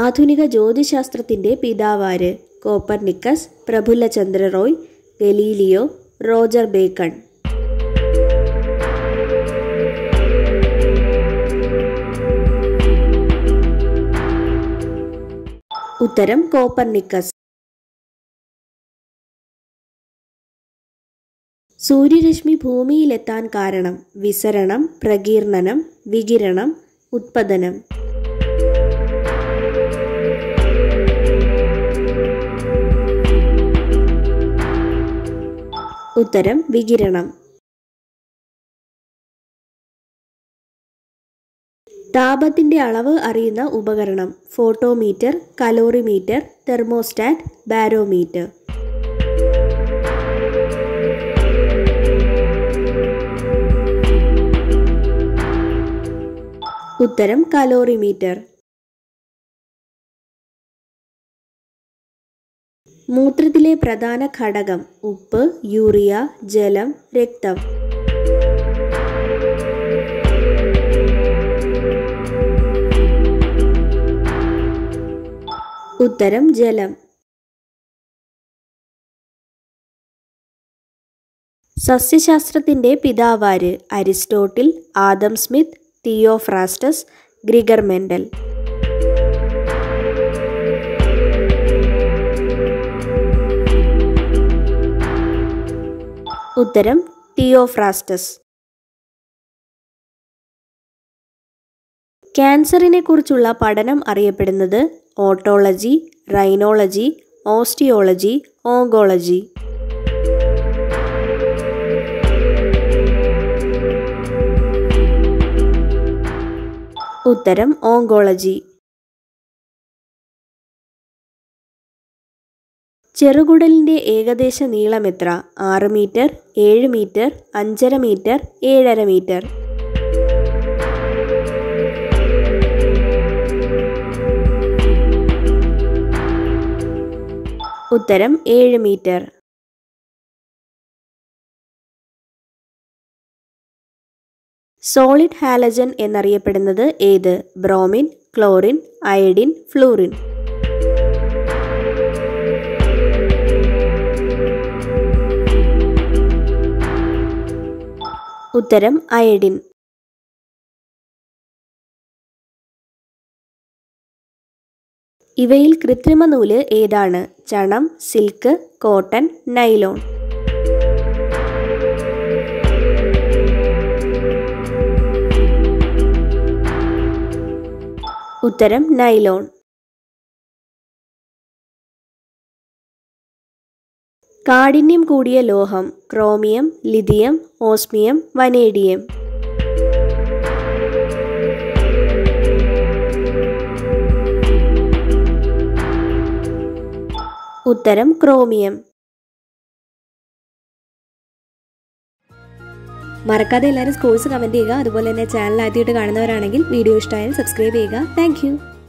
ആധുനിക ജ്യോതിശാസ്ത്രത്തിന്റെ പിതാവാര് Copernicus Prafulla Chandra Roy Galileo Roger Bacon ഉത്തരം കോപ്പർനിക്കസ് സൂര്യരശ്മി ഭൂമിയിലെത്താൻ കാരണം വിസരണം പ്രകീർണനം വികിരണം ഉത്പതനം ഉത്തരം വികിരണം താപത്തിന്റെ അളവ് അറിയുന്ന ഉപകരണം ഫോട്ടോമീറ്റർ കലോറിമീറ്റർ തെർമോസ്റ്റാറ്റ് ബാരോമീറ്റർ ഉത്തരം കലോറിമീറ്റർ മൂത്രത്തിലെ പ്രധാന ഘടകം ഉപ്പ് യൂറിയ ജലം രക്തം ഉത്തരം ജലം സസ്യശാസ്ത്രത്തിന്റെ പിതാവാര് Aristotle Adam Smith Theophrastus Gregor Mendel ഉത്തരം തിയോഫ്രാസ്റ്റസ് ക്യാൻസറിനെ കുറിച്ചുള്ള പഠനം അറിയപ്പെടുന്നത് ഓട്ടോളജി റൈനോളജി ഓസ്റ്റിയോളജി ഓങ്കോളജി ഉത്തരം ഓങ്കോളജി ചെറുകുടലിന്റെ ഏകദേശ നീളം എത്ര ആറ് മീറ്റർ ഏഴ് മീറ്റർ അഞ്ചര മീറ്റർ ഏഴര മീറ്റർ ഉത്തരം ഏഴ് മീറ്റർ സോളിഡ് ഹാലജൻ എന്നറിയപ്പെടുന്നത് ഏത് ബ്രോമിൻ ക്ലോറിൻ അയഡിൻ ഫ്ലൂറിൻ ഉത്തരം അയഡിൻ ഇവയിൽ കൃത്രിമ നൂല് ഏതാണ് ചണം സിൽക്ക് കോട്ടൺ നൈലോൺ ഉത്തരം നൈലോൺ കാഠിന്യം കൂടിയ ലോഹം ക്രോമിയം ലിഥിയം ഓസ്മിയം വനേഡിയം ഉത്തരം ക്രോമിയം മറക്കാതെ എല്ലാവരും സ്കോഴ്സ് കമൻറ്റ് ചെയ്യുക അതുപോലെ തന്നെ ചാനൽ ആദ്യമായിട്ട് കാണുന്നവരാണെങ്കിൽ വീഡിയോ ഇഷ്ടമായാൽ സബ്സ്ക്രൈബ് ചെയ്യുക താങ്ക്